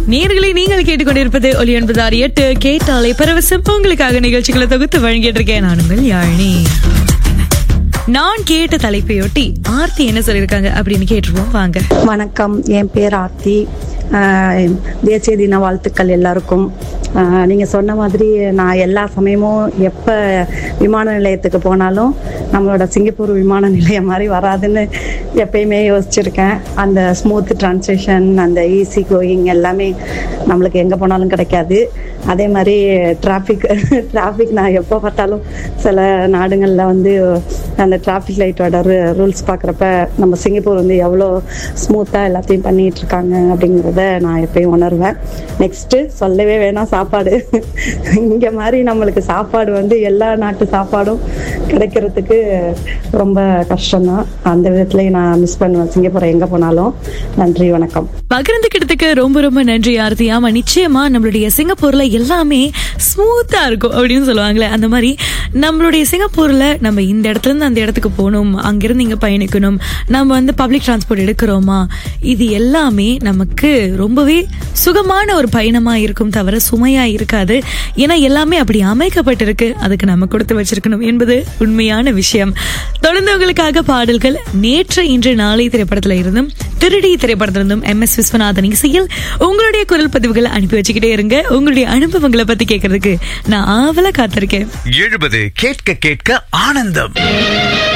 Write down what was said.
நேர்களை நீங்கள் கேட்டுக்கொண்டிருப்பது ஒலி ஒன்பது ஆறு எட்டு கேட்டாலே பரவசம் உங்களுக்காக நிகழ்ச்சிகளை தொகுத்து வழங்கிட்டு இருக்கேன் நான் உங்கள் யாழினி நான் கேட்ட தலைப்பையொட்டி ஆர்த்தி என்ன சொல்லியிருக்காங்க அப்படின்னு கேட்டுருவோம் வாங்க வணக்கம் என் பேர் ஆர்த்தி ஆஹ் தேசிய தின வாழ்த்துக்கள் எல்லாருக்கும் ஆஹ் நீங்க சொன்ன மாதிரி நான் எல்லா சமயமும் எப்ப விமான நிலையத்துக்கு போனாலும் நம்மளோட சிங்கப்பூர் விமான நிலையம் மாதிரி வராதுன்னு எப்பயுமே யோசிச்சிருக்கேன் அந்த ஸ்மூத் டிரான்சேஷன் அந்த ஈஸி கோயிங் எல்லாமே நம்மளுக்கு எங்க போனாலும் கிடைக்காது அதே மாதிரி டிராஃபிக் டிராஃபிக் நான் எப்போ பார்த்தாலும் சில நாடுகளில் வந்து அந்த டிராஃபிக் லைட்டோட ரூல்ஸ் பார்க்குறப்ப நம்ம சிங்கப்பூர் வந்து எவ்வளோ ஸ்மூத்தாக எல்லாத்தையும் பண்ணிட்டு இருக்காங்க அப்படிங்கிறத நான் எப்பயும் உணர்வேன் நெக்ஸ்ட்டு சொல்லவே வேணாம் சாப்பாடு இங்கே மாதிரி நம்மளுக்கு சாப்பாடு வந்து எல்லா நாட்டு சாப்பாடும் கிடைக்கிறதுக்கு ரொம்ப கஷ்டம்தான் அந்த விதத்துலேயும் நான் மிஸ் பண்ணுவேன் சிங்கப்பூரை எங்கே போனாலும் நன்றி வணக்கம் பகிர்ந்துக்கிட்டதுக்கு ரொம்ப ரொம்ப நன்றி ஆர்த்தி ஆமா நிச்சயமா நம்மளுடைய சிங்கப்பூர்ல எல்லாமே ஸ்மூத்தா இருக்கும் அப்படின்னு சொல்லுவாங்களே அந்த மாதிரி நம்மளுடைய சிங்கப்பூர்ல நம்ம இந்த இடத்துல இருந்து அந்த இடத்துக்கு போகணும் அங்கிருந்து இங்க பயணிக்கணும் நம்ம வந்து பப்ளிக் டிரான்ஸ்போர்ட் எடுக்கிறோமா இது எல்லாமே நமக்கு ரொம்பவே சுகமான ஒரு பயணமா இருக்கும் தவிர சுமையா இருக்காது ஏன்னா எல்லாமே அப்படி அமைக்கப்பட்டிருக்கு அதுக்கு நம்ம கொடுத்து வச்சிருக்கணும் என்பது உண்மையான விஷயம் தொடர்ந்து உங்களுக்காக பாடல்கள் நேற்று இன்று நாளை திரைப்படத்துல இருந்தும் திருடி திரைப்படத்துல இருந்தும் எம் எஸ் விஸ்வநாதன் இசையில் உங்களுடைய குரல் பதிவுகளை அனுப்பி வச்சுக்கிட்டே இருங்க உங்களுடைய அனுபவங்களை பத்தி கேட்கறதுக்கு நான் ஆவலா காத்திருக்கேன் எழுபது கேட்க கேட்க ஆனந்தம்